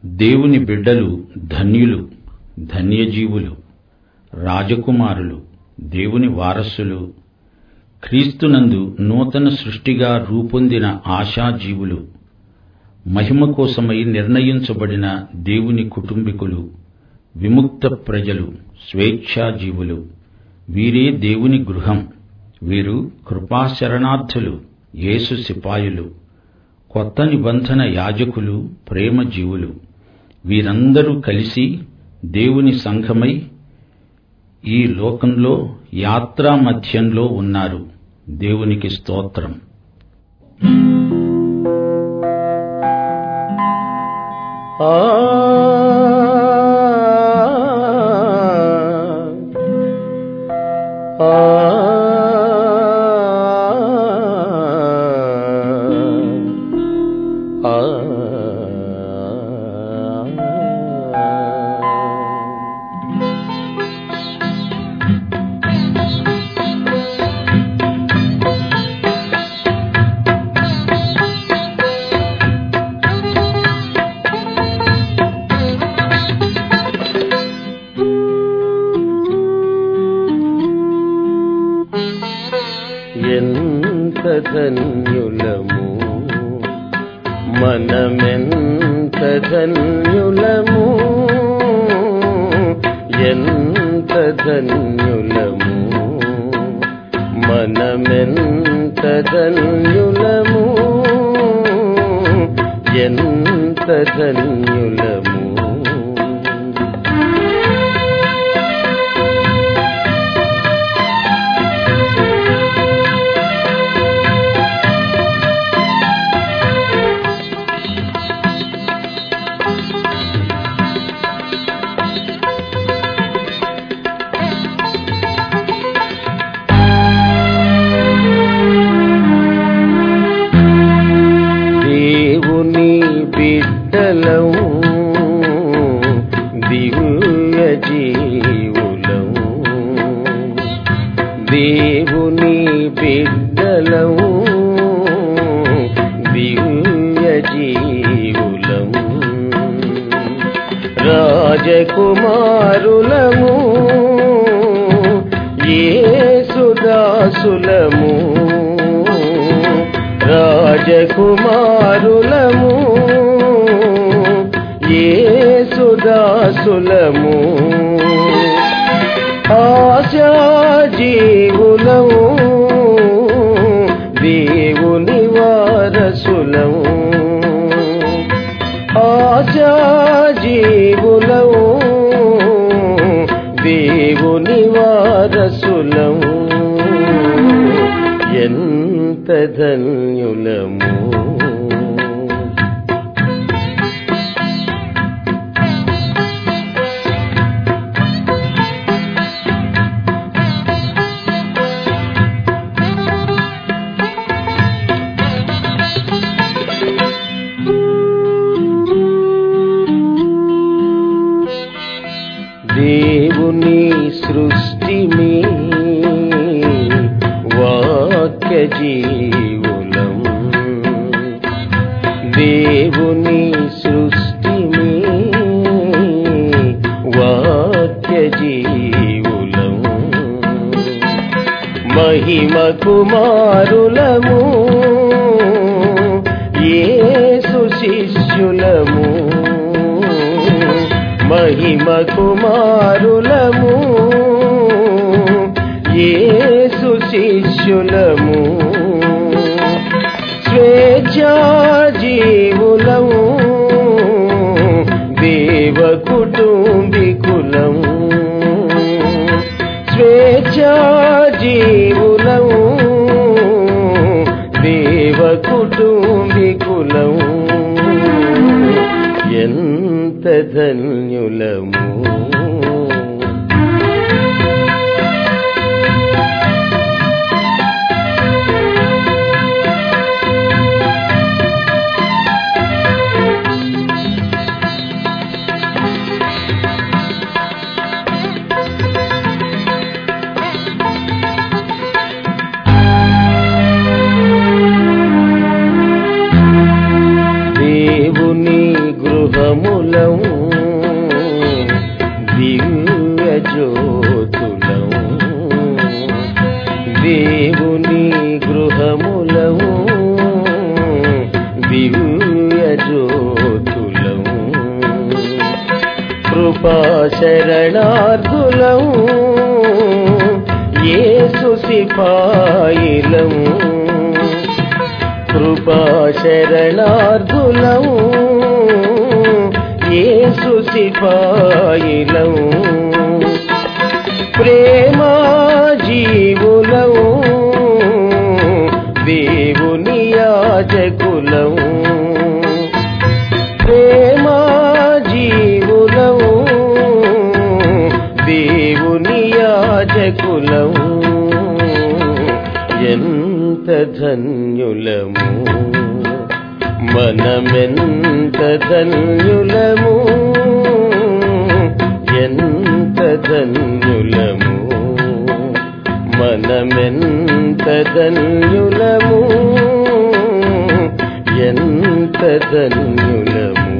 దేవుని బిడ్డలు ధన్యులు ధన్యజీవులు రాజకుమారులు దేవుని వారసులు క్రీస్తునందు నూతన సృష్టిగా రూపొందిన ఆశాజీవులు మహిమ కోసమై నిర్ణయించబడిన దేవుని కుటుంబికులు విముక్త ప్రజలు స్వేచ్ఛాజీవులు వీరే దేవుని గృహం వీరు కృపాశరణార్థులు యేసు సిపాయులు కొత్త నిబంధన యాజకులు ప్రేమ జీవులు వీరందరూ కలిసి దేవుని సంఘమై ఈ లోకంలో యాత్రా మధ్యంలో ఉన్నారు దేవునికి స్తోత్రం ఆ ఆ ఆ ఎంత ధన్యులము మనమెంత ధన్యులము ఎంత ధన్యులము మనమెంత ధన్యులము ఎంత ధన్యులము దేవుని బిడ్డలం దివ్య జీవులం దేవుని బిడ్డలం దివ్య జీవులం రాజకుమారులము యేసుదాసులము రాజకుమారులము యేసుదాసులము ఆశాజీవులము దేవుని వారసులము ఆశాజీవులము దేవుని వారసులము ఎంత ధన్యులము దేవుని సృష్టి మీ వాక్య జీవులం దేవుని సృష్టి మీ వాక్య జీవులం మహిమ కుమారులము యేసు శిష్యులము మహిమ కుమారులము యేసు శిష్యులము స్వేచ్ఛా జీవులము దేవ కుటుంబికులము స్వేచ్ఛా జీవులము దేవ కుటుంబికులము ఎంత ధన్యులము దేవుని గృహం గృహములం దివ్య జ్యోతులం దేవుని గృహములం దివ్య జ్యోతులం కృపా శరణార్థులం యేసు సిపాయిలం కృపా శరణార్థులం యేసు సిపాయిలం ప్రేమా జీవులం దేవుని యాజకులం ప్రేమా జీవులం దేవుని యాజకులం ఎంత ధన్యులము మనమెంత ధన్యులము ఎంత ధన్యులము మనమెంత ధన్యులము ఎంత ధన్యులము